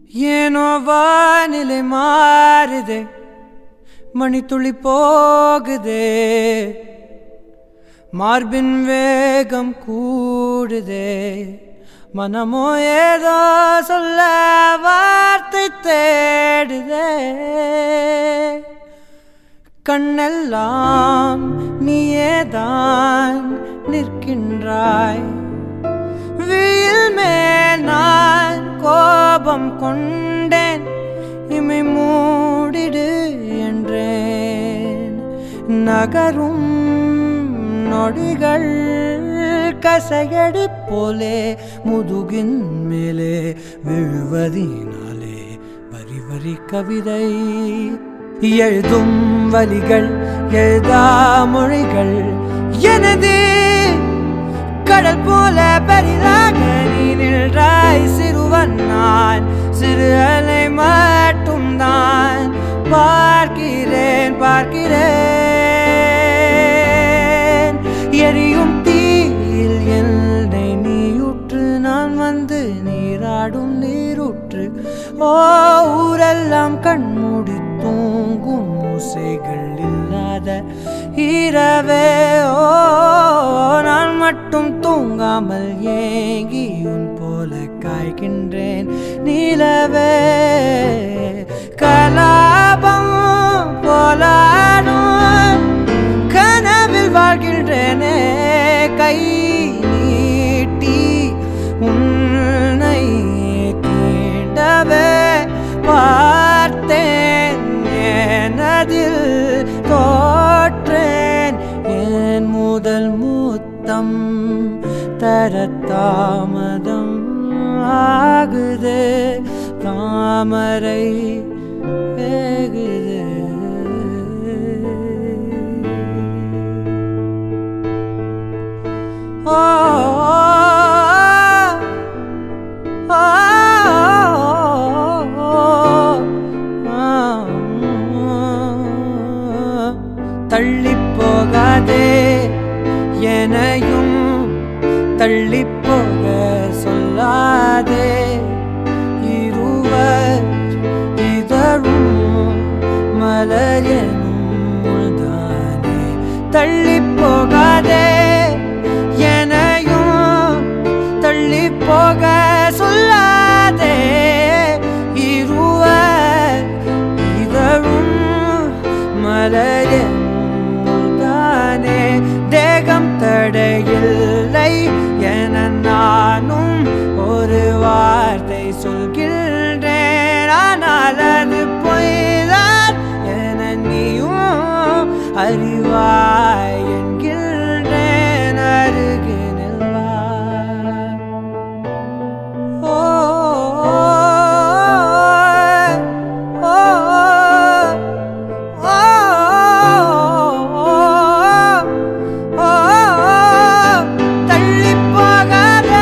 ஏனோ வானிலை மாறுதே மணித்துளி போகுதே மார்பின் வேகம் கூடுதே மனமோ ஏதோ சொல்ல வார்த்தை தேடுதே கண்ணெல்லாம் நீயேதான் நிற்கின்றாய் விழில் மேல் நான் கோபம் கொண்டேன் இமை மூடிடு என்றேன் நகரும் நொடிகள் கசையடி போலே முதுகின் மேலே விழுவதினாலே வரி வரி கவிதை எழுதும் வலிகள் எழுதா மொழிகள் எனது கடல் போல பெரிதாக நீ நின்றாய் சிறுவன் நான் சிறு அலை மட்டும் தான் பார்க்கிறேன் பார்க்கிறேன் எரியும் தீயில் என்னை நீயுற்று நான் வந்து நீராடும் நீருற்று ஓ ஊரெல்லாம் கண்மூடி தூங்கும் ஓசைகள் இல்லாத இரவே ஓ நான் மட்டும் தூங்காமல் ஏங்கி உன் போல காய்கின்றேன் நீலவே கலாபம் போலாடும் கனவில் வாழ்கின்றேனே கை நீட்டி உன்னை தீண்டவே பார்த்தேன் எனதில் தோற்றேன் என் முதல் மூத்தம் தர தாமதம் ஆகுது தாமரை வேகுது ஓ ஓ, தள்ளி போகாதே எனையும் தள்ளி போக சொல்லாதே இருவர் இதழும் மலர் எனும் தானே தள்ளி போகாதே எனையும் தள்ளி போக சொல்லாதே இருவர் இதழும் மலர் தானே தேகம் தடையில்லை என நானும் ஒரு வார்த்தை சொல்கின்றேன் ஆனால் அது பொய்தான் என நீயும் அறிவாய் என்கின்றேன் அருகினில் வா ஓ ஓ தள்ளி போகாதே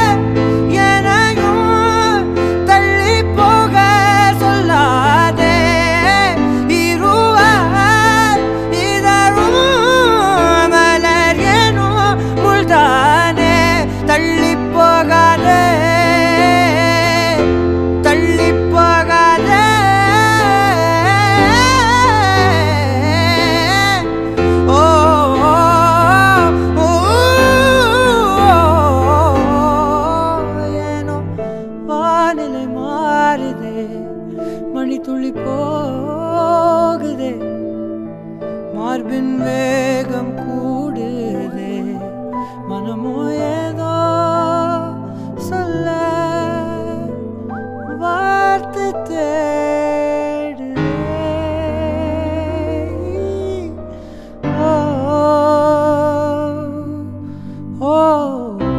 எனையும் தள்ளி போக சொல்லாதே இருவர் இதழும் மலர் எனும் முள்தானே தள்ளி போகாதே தள்ளி போகாதே ஓ ஓ, ஏனோ வானிலை மாறுதே மணி துளி போகுதே மார்பின் வேகம் கூடுதே மனமோ ஏதோ சொல்ல வார்த்தை தேடுதே ஓ ஓ